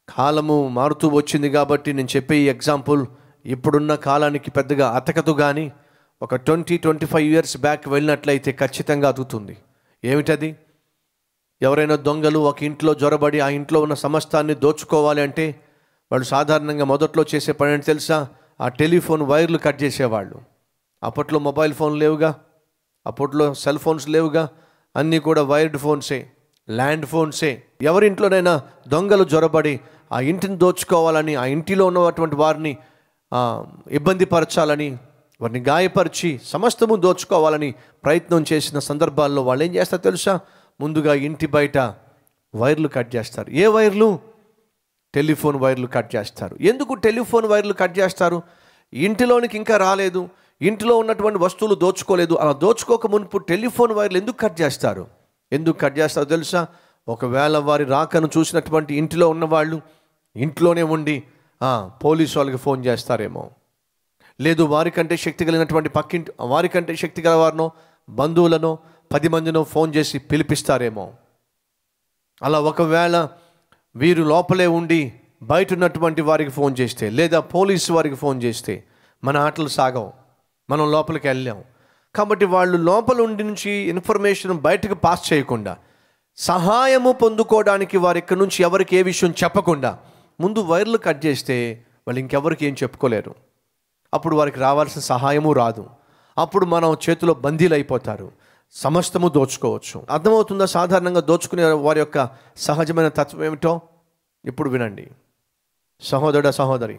కాలము మారుతూ వచ్చింది కాబట్టి నేను చెప్పే ఈ ఎగ్జాంపుల్ ఇప్పుడున్న కాలానికి పెద్దగా అతకదు కానీ ఒక twenty twenty five years back వెళ్ళినట్లయితే ఖచ్చితంగా అతుకుతుంది ఏమిటది ఎవరైనా దొంగలు ఒక ఇంట్లో జొరబడి ఆ ఇంట్లో ఉన్న సమస్తాన్ని దోచుకోవాలి అంటే వాళ్ళు సాధారణంగా మొదట్లో చేసే పని ఏంటి తెలుసా ఆ టెలిఫోన్ వైర్లు కట్ చేసేవాళ్ళు అప్పట్లో మొబైల్ ఫోన్ లేవుగా అప్పట్లో సెల్ ఫోన్స్ లేవుగా అన్నీ కూడా వైర్డ్ ఫోన్సే ల్యాండ్ ఫోన్సే ఎవరింట్లోనైనా దొంగలు జొరబడి ఆ ఇంటిని దోచుకోవాలని ఆ ఇంటిలో ఉన్నటువంటి వారిని ఆ, ఇబ్బంది పరచాలని వారిని గాయపరిచి సమస్తము దోచుకోవాలని ప్రయత్నం చేసిన సందర్భాల్లో వాళ్ళు ఏం చేస్తారు తెలుసా ముందుగా ఇంటి బయట వైర్లు కట్ చేస్తారు ఏ వైర్లు టెలిఫోన్ వైర్లు కట్ చేస్తారు ఎందుకు టెలిఫోన్ వైర్లు కట్ చేస్తారు ఇంటిలోనికి ఇంకా రాలేదు ఇంటిలో ఉన్నటువంటి వస్తువులు దోచుకోలేదు అలా దోచుకోక మునుపు టెలిఫోన్ వైర్లు ఎందుకు కట్ చేస్తారు ఎందుకు కట్ చేస్తారో తెలుసా ఒకవేళ వారి రాకను చూసినటువంటి ఇంటిలో ఉన్నవాళ్ళు ఇంట్లోనే ఉండి "ఆ, పోలీసు వాళ్ళకి ఫోన్ చేస్తారేమో లేదు వారికంటే శక్తి కలిగినటువంటి పక్కింటి వారికంటే శక్తి గల వారినో బంధువులనో పది మందినో ఫోన్ చేసి పిలిపిస్తారేమో అలా ఒకవేళ వీరు లోపలే ఉండి బయట ఉన్నటువంటి వారికి ఫోన్ చేస్తే లేదా పోలీసు వారికి ఫోన్ చేస్తే మన ఆటలు సాగవు మనం లోపలికి వెళ్ళాం కాబట్టి వాళ్ళు లోపల ఉండి నుంచి ఇన్ఫర్మేషన్ బయటకు పాస్ చేయకుండా సహాయము పొందుకోవడానికి వారి ఇక్కడి నుంచి ఎవరికి ఏ విషయం చెప్పకుండా ముందు వైర్లు కట్ చేస్తే వాళ్ళు ఇంకెవరికి ఏం చెప్పుకోలేరు అప్పుడు వారికి రావాల్సిన సహాయము రాదు అప్పుడు మనం చేతిలో బందీలు అయిపోతారు సమస్తము దోచుకోవచ్చు అర్థమవుతుందా సాధారణంగా దోచుకునే వారి యొక్క సహజమైన తత్వం ఏమిటో ఇప్పుడు వినండి సహోదరుడ సహోదరి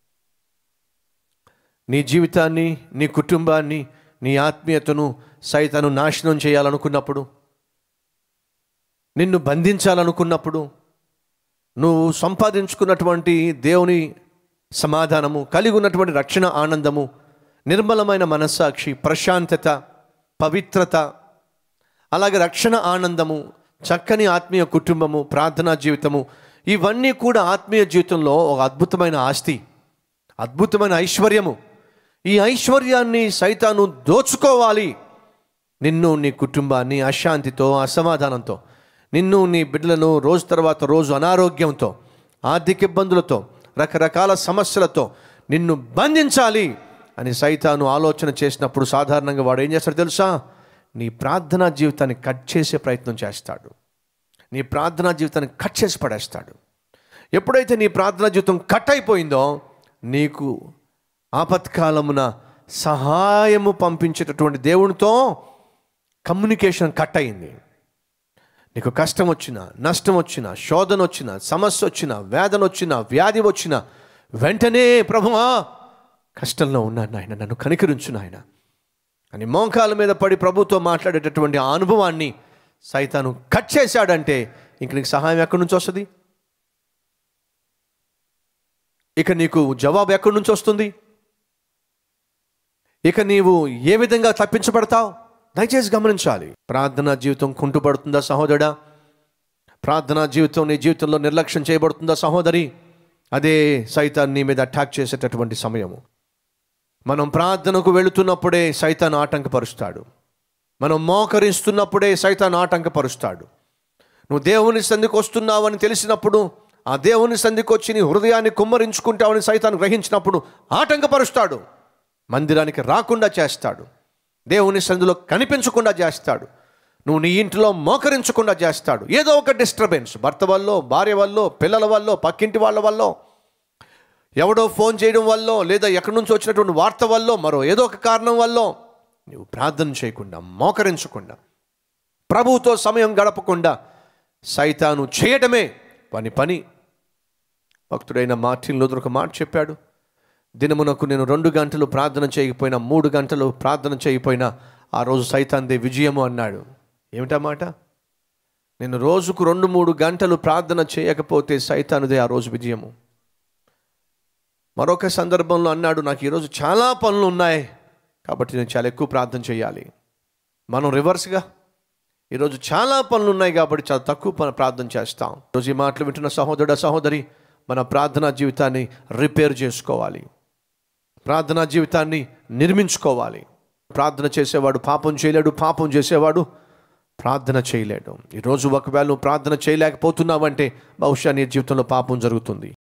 నీ జీవితాన్ని నీ కుటుంబాన్ని నీ ఆత్మీయతను సైతను నాశనం చేయాలనుకున్నప్పుడు నిన్ను బంధించాలనుకున్నప్పుడు నువ్వు సంపాదించుకున్నటువంటి దేవుని సమాధానము కలిగి ఉన్నటువంటి రక్షణ ఆనందము నిర్మలమైన మనస్సాక్షి ప్రశాంతత పవిత్రత అలాగే రక్షణ ఆనందము చక్కని ఆత్మీయ కుటుంబము ప్రార్థనా జీవితము ఇవన్నీ కూడా ఆత్మీయ జీవితంలో ఒక అద్భుతమైన ఆస్తి అద్భుతమైన ఐశ్వర్యము ఈ ఐశ్వర్యాన్ని సైతాను దోచుకోవాలి నిన్ను నీ కుటుంబాన్ని అశాంతితో అసమాధానంతో నిన్ను నీ బిడ్డలను రోజు తర్వాత రోజు అనారోగ్యంతో ఆర్థిక ఇబ్బందులతో రకరకాల సమస్యలతో నిన్ను బంధించాలి అని సైతాను ఆలోచన చేసినప్పుడు సాధారణంగా వాడు ఏం చేస్తాడు తెలుసా నీ ప్రార్థనా జీవితాన్ని కట్ చేసే ప్రయత్నం చేస్తాడు నీ ప్రార్థనా జీవితాన్ని కట్ చేసి పడేస్తాడు ఎప్పుడైతే నీ ప్రార్థనా జీవితం కట్ అయిపోయిందో నీకు ఆపత్కాలమున సహాయము పంపించేటటువంటి దేవునితో కమ్యూనికేషన్ కట్ అయింది నీకు కష్టం వచ్చినా నష్టం వచ్చినా శోధన వచ్చినా సమస్య వచ్చినా వేదన వచ్చినా వ్యాధి వచ్చినా వెంటనే ప్రభువా కష్టంలో ఉన్నాను నాయన నన్ను కనికరించు నాయన అని మోకాల మీద పడి ప్రభుతో మాట్లాడేటటువంటి ఆ అనుభవాన్ని సైతాను కట్ చేశాడంటే ఇంక నీకు సహాయం ఎక్కడి నుంచి వస్తుంది ఇక నీకు జవాబు ఎక్కడి నుంచి వస్తుంది ఇక నీవు ఏ విధంగా తప్పించబడతావు దయచేసి గమనించాలి ప్రార్థనా జీవితం కుంటుపడుతుందా సహోదరుడా ప్రార్థనా జీవితం నీ జీవితంలో నిర్లక్ష్యం చేయబడుతుందా సహోదరి అదే సైతాన్ నీ మీద అటాక్ చేసేటటువంటి సమయము మనం ప్రార్థనకు వెళుతున్నప్పుడే సైతాన్ ఆటంకపరుస్తాడు మనం మోకరిస్తున్నప్పుడే సైతాన్ ఆటంకపరుస్తాడు నువ్వు దేవుని సంధికి వస్తున్నావని తెలిసినప్పుడు ఆ దేవుని సంధికి వచ్చి నీ హృదయాన్ని కుమ్మరించుకుంటావని సైతాన్ గ్రహించినప్పుడు ఆటంకపరుస్తాడు మందిరానికి రాకుండా చేస్తాడు దేవుని సంధిలో కనిపించకుండా చేస్తాడు నువ్వు నీ ఇంటిలో మోకరించకుండా చేస్తాడు ఏదో ఒక డిస్టర్బెన్స్ భర్త వల్ల భార్య వల్ల పిల్లల వల్ల పక్కింటి వాళ్ళ వల్ల ఎవడో ఫోన్ చేయడం వల్ల లేదా ఎక్కడి నుంచి వచ్చినటువంటి వార్త వల్ల మరో ఏదో ఒక కారణం వల్ల నువ్వు ప్రార్థన చేయకుండా మోకరించకుండా ప్రభువుతో సమయం గడపకుండా సైతాను చేయడమే పని పని భక్తుడైన మార్టిన్ లూథర్ ఒక మాట చెప్పాడు దినమునకు నేను రెండు గంటలు ప్రార్థన చేయకపోయినా మూడు గంటలు ప్రార్థన చేయకపోయినా ఆ రోజు సైతాందే విజయము అన్నాడు ఏమిటా మాట నేను రోజుకు రెండు మూడు గంటలు ప్రార్థన చేయకపోతే సైతానుదే ఆ రోజు విజయము మరొక సందర్భంలో అన్నాడు నాకు ఈరోజు చాలా పనులు ఉన్నాయి కాబట్టి నేను చాలా ఎక్కువ ప్రార్థన చేయాలి మనం రివర్స్గా ఈరోజు చాలా పనులు ఉన్నాయి కాబట్టి చాలా తక్కువ పని ప్రార్థన చేస్తాం ఈరోజు ఈ మాటలు వింటున్న సహోదరుడ సహోదరి మన ప్రార్థనా జీవితాన్ని రిపేర్ చేసుకోవాలి ప్రార్థనా జీవితాన్ని నిర్మించుకోవాలి ప్రార్థన చేసేవాడు పాపం చేయలేడు పాపం చేసేవాడు ప్రార్థన చేయలేడు ఈరోజు ఒకవేళ నువ్వు ప్రార్థన చేయలేకపోతున్నావంటే బహుశా నీ జీవితంలో పాపం జరుగుతుంది